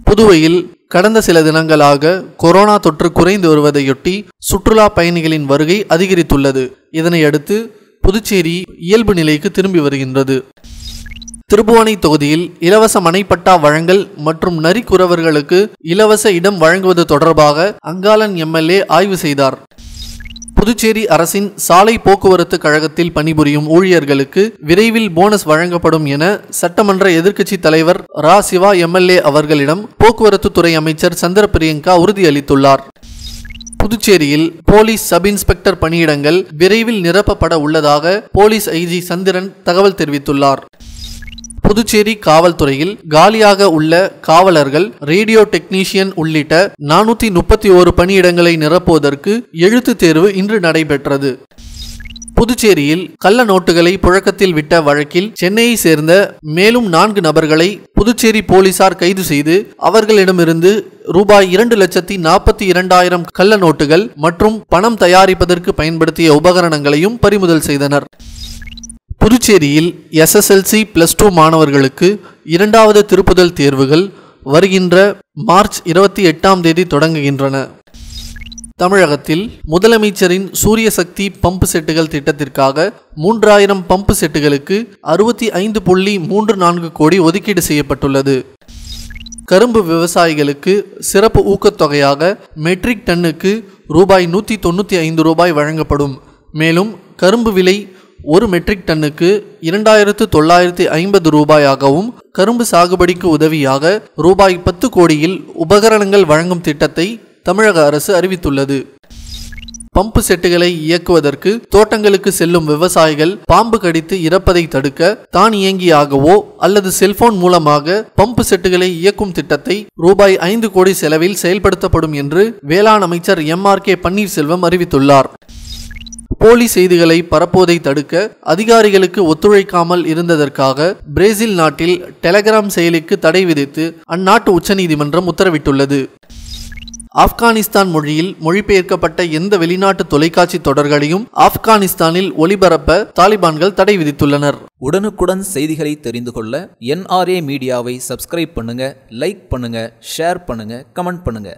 புதுவையில் கடந்த சில தினங்களாக கொரோனா தொற்று குறைந்து வருவதையொட்டி சுற்றுலா பயணிகளின் வருகை அதிகரித்துள்ளது இதனையடுத்து புதுச்சேரி இயல்பு நிலைக்கு திரும்பி வருகின்றது திருபுவனை தொகுதியில் இலவச மனைப்பட்டா வழங்கல் மற்றும் நரிக்குறவர்களுக்கு இலவச இடம் வழங்குவது தொடர்பாக அங்காளன் எம்எல்ஏ ஆய்வு செய்தார் புதுச்சேரி அரசின் சாலை போக்குவரத்து கழகத்தில் பணிபுரியும் ஊழியர்களுக்கு விரைவில் போனஸ் வழங்கப்படும் என சட்டமன்ற எதிர்க்கட்சி தலைவர் ரா சிவா எம்எல்ஏ அவர்களிடம் போக்குவரத்து துறை அமைச்சர் சந்திர பிரியங்கா உறுதியளித்துள்ளார் புதுச்சேரியில் போலீஸ் சப் இன்ஸ்பெக்டர் பணியிடங்கள் விரைவில் நிரப்பப்பட உள்ளதாக போலீஸ் ஐஜி சந்திரன் தகவல் தெரிவித்துள்ளார் புதுச்சேரி காவல்துறையில் காலியாக உள்ள காவலர்கள் ரேடியோ டெக்னீஷியன் உள்ளிட்ட நானூத்தி முப்பத்தி ஓரு பணியிடங்களை நிரப்புவதற்கு எழுத்து தேர்வு இன்று நடைபெற்றது புதுச்சேரியில் கள்ள நோட்டுகளை புழக்கத்தில் விட்ட வழக்கில் சென்னையை சேர்ந்த மேலும் நான்கு நபர்களை புதுச்சேரி போலீசார் கைது செய்து அவர்களிடமிருந்து ரூபாய் இரண்டு லட்சத்தி நாற்பத்தி இரண்டாயிரம் கள்ள நோட்டுகள் மற்றும் பணம் தயாரிப்பதற்கு பயன்படுத்திய உபகரணங்களையும் பறிமுதல் செய்தனர் புதுச்சேரியில் எஸ்எஸ்எல்சி பிளஸ் டூ மாணவர்களுக்கு இரண்டாவது திருப்புதல் தேர்வுகள் வருகின்ற மார்ச் இருபத்தி எட்டாம் தேதி தொடங்குகின்றன தமிழகத்தில் முதலமைச்சரின் சூரிய சக்தி பம்பு செட்டுகள் திட்டத்திற்காக மூன்றாயிரம் பம்பு செட்டுகளுக்கு அறுபத்தி ஐந்து புள்ளி மூன்று நான்கு கோடி ஒதுக்கீடு செய்யப்பட்டுள்ளது கரும்பு விவசாயிகளுக்கு சிறப்பு ஊக்கத்தொகையாக மெட்ரிக் டன்னுக்கு ரூபாய் நூற்றி தொண்ணூற்றி ஐந்து ரூபாய் வழங்கப்படும் மேலும் கரும்பு விலை ஒரு மெட்ரிக் டன்னுக்கு இரண்டாயிரத்து தொள்ளாயிரத்தி ஐம்பது ரூபாயாகவும் கரும்பு சாகுபடிக்கு உதவியாக ரூபாய் பத்து கோடியில் உபகரணங்கள் வழங்கும் திட்டத்தை தமிழக அரசு அறிவித்துள்ளது பம்பு செட்டுகளை இயக்குவதற்கு தோட்டங்களுக்கு செல்லும் விவசாயிகள் பாம்பு கடித்து இறப்பதை தடுக்க தான் இயங்கியாகவோ அல்லது செல்போன் மூலமாக பம்பு செட்டுகளை இயக்கும் திட்டத்தை ரூபாய் ஐந்து கோடி செலவில் செயல்படுத்தப்படும் என்று வேளாண் அமைச்சர் எம் ஆர் கே பன்னீர்செல்வம் அறிவித்துள்ளார் போலி செய்திகளை பரப்புவதை தடுக்க அதிகாரிகளுக்கு ஒத்துழைக்காமல் இருந்ததற்காக பிரேசில் நாட்டில் டெலகிராம் செயலிக்கு தடை விதித்து அந்நாட்டு உச்சநீதிமன்றம் உத்தரவிட்டுள்ளது ஆப்கானிஸ்தான் மொழியில் மொழிபெயர்க்கப்பட்ட எந்த வெளிநாட்டு தொலைக்காட்சி தொடர்களையும் ஆப்கானிஸ்தானில் ஒளிபரப்ப தாலிபான்கள் தடை விதித்துள்ளனர் உடனுக்குடன் செய்திகளை தெரிந்து கொள்ள என்ஆர்ஏ மீடியாவை சப்ஸ்கிரைப் பண்ணுங்க லைக் பண்ணுங்க ஷேர் பண்ணுங்க கமெண்ட் பண்ணுங்க